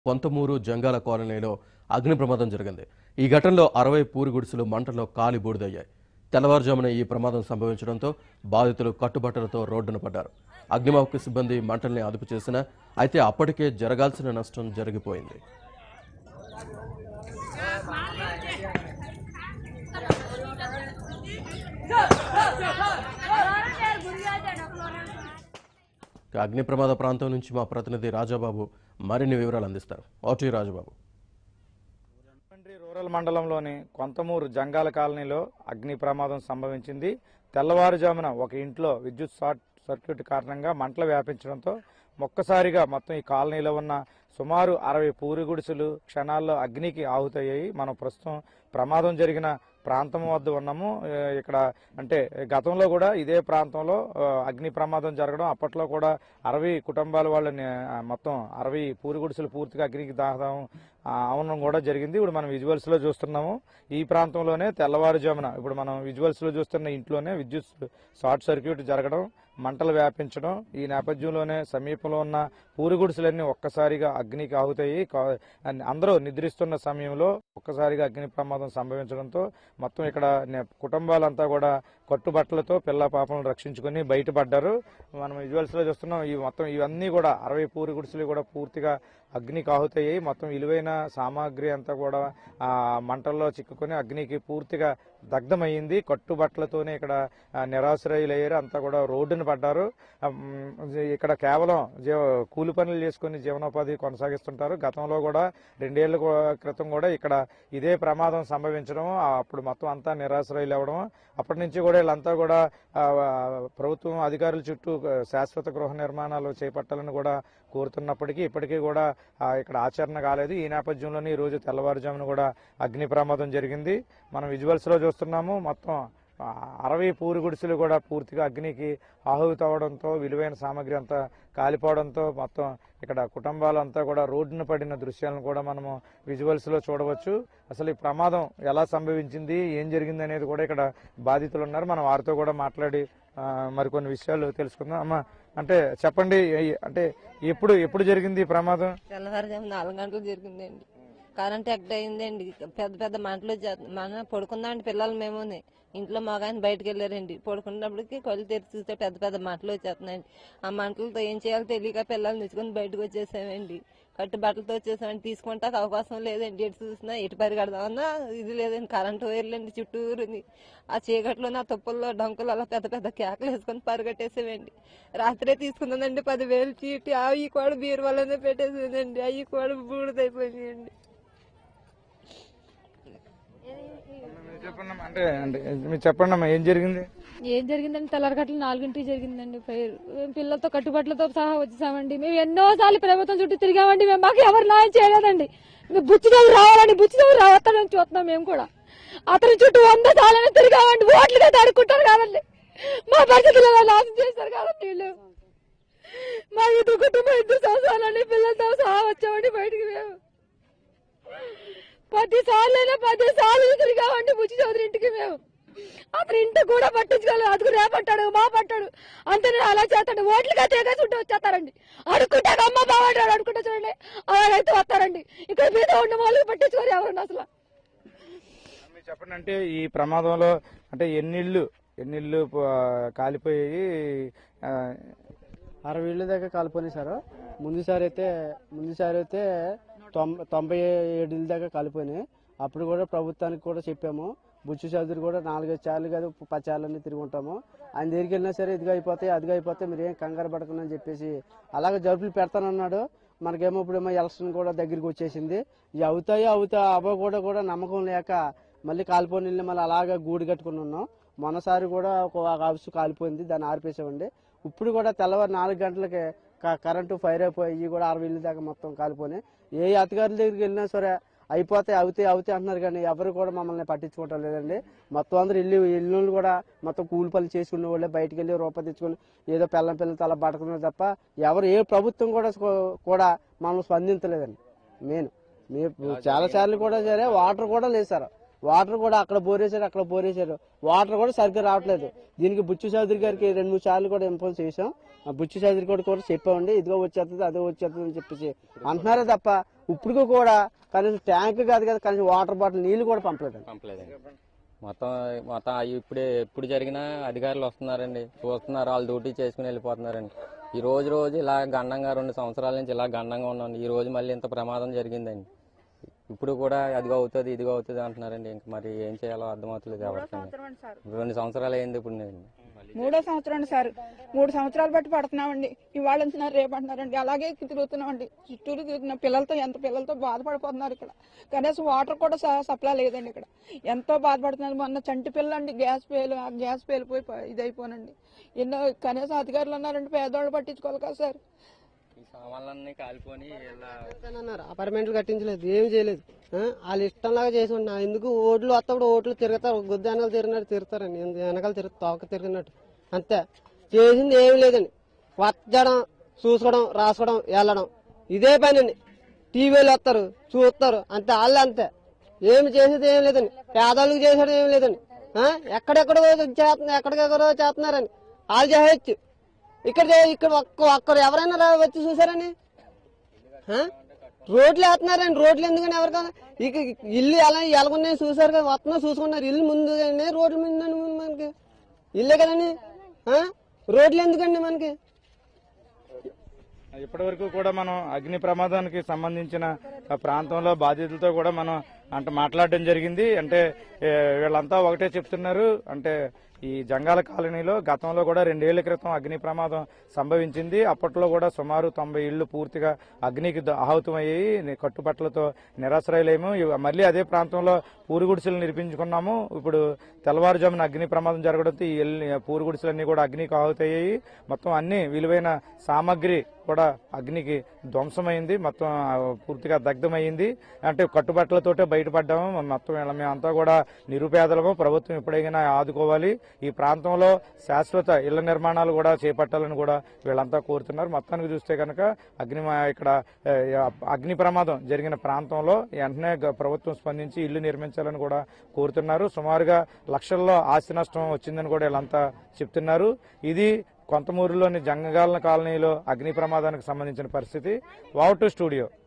కొంతమూరు జంగాల కాలనీలో అగ్ని ప్రమాదం జరిగింది ఈ ఘటనలో అరవై పూరి గుడిసెలు మంటల్లో కాలి బూడిదయ్యాయి తెల్లవారుజామున ఈ ప్రమాదం సంభవించడంతో బాధితులు కట్టుబట్టలతో రోడ్డున పడ్డారు అగ్నిమాపక సిబ్బంది మంటల్ని అదుపు చేసినా అయితే అప్పటికే జరగాల్సిన నష్టం జరిగిపోయింది ఇక అగ్ని ప్రమాద ప్రాంతం నుంచి మా ప్రతినిధి రాజాబాబు మరిన్ని వివరాలు అందిస్తారు ఓటీ రాజబాబు రాజమండ్రి రూరల్ మండలంలోని కొంతమూరు జంగాల కాలనీలో అగ్ని ప్రమాదం సంభవించింది తెల్లవారుజామున ఒక ఇంట్లో విద్యుత్ షార్ట్ సర్క్యూట్ కారణంగా మంటలు వ్యాపించడంతో ఒక్కసారిగా మొత్తం ఈ కాలనీలో ఉన్న సుమారు అరవై పూరి గుడిసెలు క్షణాల్లో అగ్నికి ఆహుతయ్యాయి మనం ప్రస్తుతం ప్రమాదం జరిగిన ప్రాంతం వద్ద ఉన్నాము ఏ, ఇక్కడ అంటే గతంలో కూడా ఇదే ప్రాంతంలో ఆ, అగ్ని ప్రమాదం జరగడం అప్పట్లో కూడా అరవై కుటుంబాల వాళ్ళని ఆ, మొత్తం అరవై పూరి గుడిసెలు పూర్తిగా అగ్నికి దాహం అవడం కూడా జరిగింది ఇప్పుడు మనం విజువల్స్ లో చూస్తున్నాము ఈ ప్రాంతంలోనే తెల్లవారుజామున ఇప్పుడు మనం విజువల్స్ లో చూస్తున్న ఇంట్లోనే విద్యుత్ షార్ట్ సర్క్యూట్ జరగడం మంటలు వ్యాపించడం ఈ నేపథ్యంలోనే సమీపంలో ఉన్న పూరి గుడిసెలన్నీ ఒక్కసారిగా అగ్నికి ఆహుతాయి కా- అన్ని- అందరూ నిద్రిస్తున్న సమయంలో ఒక్కసారిగా అగ్ని ప్రమాదం సంభవించడంతో మొత్తం ఇక్కడ నే- కుటుంబాలంతా కూడా కట్టుబట్టలతో పిల్ల పాపలను రక్షించుకుని బయటపడ్డారు మనం విజువల్స్ లో చూస్తున్నాం ఈ మొత్తం ఇవన్నీ కూడా అరవై పూరి గుడిసెలు కూడా పూర్తిగా అగ్నికి ఆహుతయ్యాయి మొత్తం విలువైన సామాగ్రి అంతా కూడా ఆ మంటల్లో చిక్కుకొని అగ్నికి పూర్తిగా దగ్ధమైంది కట్టుబట్టలతోనే ఇక్కడ ఆ, నిరాశ్రయులయ్యారు అంతా కూడా రోడ్డున పడ్డారు ఆ, మ్, ఇక్కడ కేవలం జీవ కూలి పనులు చేసుకుని జీవనోపాధి కొనసాగిస్తుంటారు గతంలో కూడా రెండేళ్ల కూ- క్రితం కూడా ఇక్కడ ఇదే ప్రమాదం సంభవించడం ఆ, అప్పుడు మొత్తం అంతా నిరాశ్రయులు అవ్వడం అప్పటి నుంచి కూడా వీళ్ళంతా కూడా ఆ, ప్రభుత్వం అధికారుల చుట్టూ ఆ, శాశ్వత గృహ నిర్మాణాలు చేపట్టాలని కూడా కోరుతున్నప్పటికీ ఇప్పటికీ కూడా ఆ, ఇక్కడ ఆచరణ కాలేదు ఈ నేపథ్యంలోనే ఈ రోజు తెల్లవారుజామున కూడా అగ్ని ప్రమాదం జరిగింది మనం విజువల్స్ లో చూస్తున్నాము మొత్తం ఆ, అరవై పూరి గుడిసెలు కూడా పూర్తిగా అగ్నికి ఆహుతి అవడంతో విలువైన సామాగ్రి అంతా కాలిపోవడంతో మొత్తం ఇక్కడ కుటుంబాలంతా కూడా రోడ్డున పడిన దృశ్యాలను కూడా మనము విజువల్స్ లో చూడవచ్చు అసలు ఈ ప్రమాదం ఎలా సంభవించింది ఏం జరిగింది అనేది కూడా ఇక్కడ బాధితులు ఉన్నారు మనం వారితో కూడా మాట్లాడి ఆ, మరికొన్ని విషయాలు తెలుసుకుందాం అమ్మా అంటే చెప్పండి ఏ- అంటే ఎప్పుడు ఎప్పుడు జరిగింది ఈ ప్రమాదం తెల్లవారుజాము నాలుగు గంటలు జరిగిందండి కరెంట్ ఎక్కడ అయిందండి పెద్ద పెద్ద మంటలు వచ్చేస్తున్నాయి. మన పడుకుందామండి పిల్లలు మేముని ఇంట్లో మగాయన బయటకు వెళ్ళారండి పడుకున్నప్పటికి కళ్ళు తెరిచి చూస్తే పెద్ద పెద్ద మంటలు వచ్చేస్తున్నాయండి ఆ మంటలతో ఏం చేయాలో తెలియక పిల్లల్ని తెచ్చుకొని బయటకు వచ్చేసామండి కట్టు బట్టలతో వచ్చేసామండి తీసుకుంటాక అవకాశం లేదండి ఎటు చూసినా ఎటు పరిగెడదామన్నా ఇది లేదండి కరెంటు వైర్లండి చుట్టూరుని ఆ చీకట్లో నా తుప్పల్లో డొంకలు అలా పెద్ద పెద్ద కేకలు వేసుకొని పరిగెట్టేసేవండి రాత్రే తీసుకున్నానండి పదివేలు చీటి అవి కూడా బీరు వల్లనే పెట్టేసేదండి అవి కూడా బూడిదైపోయినాయండి చెప్పండి అంటే అంటే మీరు చెప్పండి అమ్మా ఏం జరిగింది ఏం జరిగిందండి తెల్లారగట్ల నాలుగింటికి జరిగిందండి ఫైర్ మేము పిల్లలతో కట్టుబట్టలతో సహా వచ్చేసామండి మేము ఎన్నోసార్లు ప్రభుత్వం చుట్టూ తిరిగామండి మేము మాకు ఎవరు న్యాయం చేయలేదండి మేము బుచ్చిదేవి రావాలండి బుచ్చిదేవి రావస్తాడని చూస్తున్నాం మేము కూడా అతని చుట్టూ వంద సార్లు తిరిగామండి ఓట్లుగా తడుక్కుంటారు కాదండి మా పరిస్థితులు ఇలా నాశనం చేస్తారు కాదండి వీళ్ళు మా ఇద్దరు కుటుంబం ఇద్దరు సంవత్సరాలండి పిల్లలతో సహా వచ్చామండి బయటికి మేము పది సార్లు పది సార్లు తిరిగామండి బుచ్చి చౌదరి ఇంటికి మేము అతని ఇంటి కూడా పట్టించుకోలేదు అదుగు రేపట్టాడు మా పట్టాడు అంతే అలా చేస్తాడు ఓట్లుగా తేగేసి ఉంటే వచ్చేస్తారండి అడుక్కుంటే అమ్మ బాగుంటాడు అనుకుంటే చూడండి అలాగైతే వస్తారండి ఇక్కడ మీద ఉన్న వాళ్ళు పట్టించుకోరు ఎవరన్నా అసలు మీరు చెప్పండి అంటే ఈ ప్రమాదంలో అంటే ఎన్నిళ్ళు ఎన్నిళ్ళు ఆ, కాలిపోయాయి ఆ, అరవై ఇళ్ళ దాకా కాలిపోయినాయి సార్ ముందుసారి అయితే ముందుసారి అయితే తొంభై తొంభై ఏడు ఇళ్ళ దాకా కాలిపోయినాయి అప్పుడు కూడా ప్రభుత్వానికి కూడా చెప్పాము బుచ్చు చౌదరి కూడా నాలుగైదు సార్లు కాదు పది సార్లు తిరిగి ఉంటాము ఆయన దగ్గరికి వెళ్ళినా సరే ఇదిగా అయిపోతాయి అదిగా అయిపోతాయి మీరు ఏం కంగారు పడకుండా అని చెప్పేసి అలాగే జరుపులు పెడతానన్నాడు మనకేమో ఇప్పుడేమో ఎలక్షన్ కూడా దగ్గరికి వచ్చేసింది ఇవి అవుతాయో అవుతా అవ్వ కూడా కూడా నమ్మకం లేక మళ్ళీ కాలిపోయిన ఇల్లు మళ్ళీ అలాగా గూడు కట్టుకుని ఉన్నాం మొన్నసారి కూడా ఒక హౌస్ కాలిపోయింది దాన్ని ఆర్పేసామండి ఇప్పుడు కూడా తెల్లవారు నాలుగు గంటలకి క- కరెంటు ఫైర్ అయిపోయి ఇవి కూడా అరవై ఇల్లు దాకా మొత్తం కాలిపోయినాయి ఏ అధికారుల దగ్గరికి వెళ్ళినా సరే అయిపోతాయి అవుతాయి అవుతాయి అంటున్నారు కానీ ఎవరు కూడా మమ్మల్ని పట్టించుకోవటం లేదండి మొత్తం అందరూ ఇల్లు ఇల్లు కూడా మొత్తం కూలి పనులు చేసుకునే వాళ్ళే బయటికి వెళ్ళి రూపాయి తెచ్చుకొని ఏదో పిల్లం పిల్లలతో అలా బతుకుతున్నారు తప్ప ఎవరు ఏ ప్రభుత్వం కూడా స్కూ- కూడా మమ్మల్ని స్పందించలేదండి మెయిన్ మీ చాలా సార్లు కూడా సరే వాటర్ కూడా లేదు సార్ వాటర్ కూడా అక్కడ బోరేశారు అక్కడ బోరేశారు వాటర్ కూడా సరిగ్గా రావట్లేదు దీనికి బుచ్చు చౌదరి గారికి రెండు మూడు సార్లు కూడా ఇంపోజ్ చేసాం ఆ బుచ్చు చౌదరి కూడా కూడా చెప్పామండి ఇదిగో వచ్చేస్తుంది అదో వచ్చేస్తుంది అని చెప్పేసి అంటున్నారే తప్ప ఇప్పుడు కూడా కనీసం ట్యాంక్ కాదు కదా కనీసం వాటర్ బాటిల్ నీళ్లు కూడా పంపలేదండి పంపలేదండి మొత్తం మొత్తం అవి ఇప్పుడే ఎప్పుడు జరిగినా అధికారులు వస్తున్నారండి చూస్తున్నారు వాళ్ళు డ్యూటీ చేసుకుని వెళ్ళిపోతున్నారండి ఈ రోజు రోజు ఇలా గండంగా రెండు సంవత్సరాల నుంచి ఇలా గండంగా ఉన్నాం ఈ రోజు మళ్ళీ ఇంత ప్రమాదం జరిగిందండి ఇప్పుడు కూడా అదిగో అవుతుంది ఇదిగో అవుతుంది అంటున్నారండి ఇంక మరి ఏం చేయాలో అర్థమవుతలేదు ఎవరికి రెండు సంవత్సరాలు అయింది ఇప్పుడు నేను మూడో సంవత్సరం అండి సార్ మూడు సంవత్సరాలు బట్టి పడుతున్నామండి ఇవాళ అంటున్నారు రేపు అంటున్నారండి అలాగే తిరుగుతున్నామండి చుట్టూరు తిరుగుతున్న పిల్లలతో ఎంత పిల్లలతో బాధపడిపోతున్నారు ఇక్కడ కనీసం వాటర్ కూడా స- సప్లై లేదండి ఇక్కడ ఎంతో బాధపడుతున్నారు మొన్న చంటి పిల్ల అండి గ్యాస్ పేలు ఆ గ్యాస్ పేలిపోయి ప- ఇదైపోనండి ఎన్నో కనీసం అధికారులు ఉన్నారండి పేదవాళ్ళు పట్టించుకోవాలి కదా సార్ ఈ సామాన్లన్నీ కాలిపోయి ఇలా అన్నారు అపార్ట్మెంట్లు కట్టించలేదు ఏమి చేయలేదు ఆ, వాళ్ళ ఇష్టంలాగా చేసి ఉన్నా ఎందుకు ఓట్లు వస్తప్పుడు ఓట్లు తిరుగుతారు గుద్ద వెనకాల తిరిగినట్టు తిరుగుతారండి ఎందు- వెనకాల తిరుగు తోక తిరిగినట్టు అంతే చేసింది ఏమి లేదండి వచ్చడం చూసుకోవడం రాసుకోవడం వెళ్ళడం ఇదే పని అండి టీవీలో వస్తారు చూస్తారు అంతే వాళ్ళు అంతే ఏమి చేసేది ఏం లేదండి పేదవాళ్ళకి చేసేది ఏం లేదండి ఆ, ఎక్కడెక్కడో చేస్తున్నారు ఎక్కడికెక్కడో చేస్తున్నారండి వాళ్ళు చేయొచ్చు ఇక్కడ చే- ఇక్కడ ఒక్క ఒక్కరు ఎవరైనా రా- వచ్చి చూసారండి ఆ? రోడ్లు వేస్తున్నారండి రోడ్లు ఎందుకని ఎవరికా ఇక ఇల్లు ఎలా ఎలాగున్నాయి చూసారు కదా వస్తున్నా చూసుకున్నారు ఇల్లు ముందు రోడ్ల మీద మనకి ఇల్లే కదండి ఆ? రోడ్లు ఎందుకండి మనకి ఇప్పటి వరకు కూడా మనం అగ్ని ప్రమాదానికి సంబంధించిన ఆ ప్రాంతంలో బాధితులతో కూడా మనం అంటే మాట్లాడడం జరిగింది అంటే ఏ, వీళ్ళంతా ఒకటే చెప్తున్నారు అంటే ఈ జంగాల కాలనీలో గతంలో కూడా రెండేళ్ల క్రితం అగ్ని ప్రమాదం సంభవించింది అప్పట్లో కూడా సుమారు తొంభై ఇళ్లు పూర్తిగా అగ్నికి ద- ఆహుతమయ్యాయి ని- కట్టుబట్టలతో నిరాశ్రయలేము ఇవ- మళ్ళీ అదే ప్రాంతంలో పూరుగుడిసెలు నిర్మించుకున్నాము ఇప్పుడు తెల్లవారుజామున అగ్ని ప్రమాదం జరగడంతో ఈ ఇల్లు- పూరుగుడిసెలన్నీ కూడా అగ్నికి ఆహుతయ్యాయి మొత్తం అన్ని విలువైన సామాగ్రి కూడా అగ్నికి ధ్వంసమైంది మొత్తం ఆ, పూర్తిగా దగ్ధమైంది అంటే కట్టుబట్టలతోటే బయటపడ్డాము మొత్తం ఇలా మేమంతా కూడా నిరుపేదలము ప్రభుత్వం ఎప్పుడైనా ఆదుకోవాలి ఈ ప్రాంతంలో శాశ్వత ఇళ్ల నిర్మాణాలు కూడా చేపట్టాలని కూడా వీళ్ళంతా కోరుతున్నారు మొత్తానికి చూస్తే కనుక అగ్ని మా- ఇక్కడ ఏ, అగ్ని ప్రమాదం జరిగిన ప్రాంతంలో వెంటనే గ- ప్రభుత్వం స్పందించి ఇల్లు నిర్మించాలని కూడా కోరుతున్నారు సుమారుగా లక్షల్లో ఆస్తి నష్టం వచ్చిందని కూడా వీళ్ళంతా చెప్తున్నారు ఇది కొంతమూరులోని జంగగాలన కాలనీలో అగ్ని ప్రమాదానికి సంబంధించిన పరిస్థితి వావ్ టు స్టూడియో